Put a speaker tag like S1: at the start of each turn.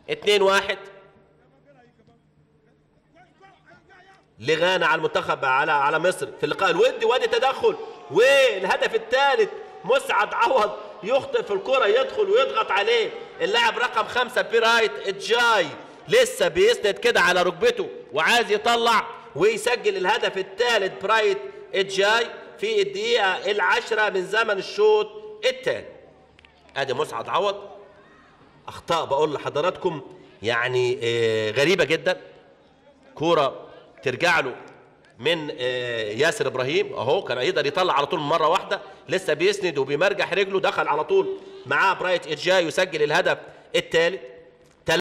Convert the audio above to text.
S1: 2 1 لغانا على المنتخب على على مصر في اللقاء الودي وادي تدخل والهدف الثالث مسعد عوض يخطئ في الكرة يدخل ويضغط عليه اللاعب رقم خمسة بيرايت جاي لسه بيسند كده على ركبته وعايز يطلع ويسجل الهدف الثالث برايت جاي في الدقيقة العشرة من زمن الشوط الثاني ادي مسعد عوض اخطاء بقول لحضراتكم يعني آه، غريبة جدا كورة ترجع له من آه، ياسر ابراهيم اهو كان يقدر يطلع على طول مره واحده لسه بيسند وبيمرجح رجله دخل على طول معاه برايت اجاي يسجل الهدف الثالث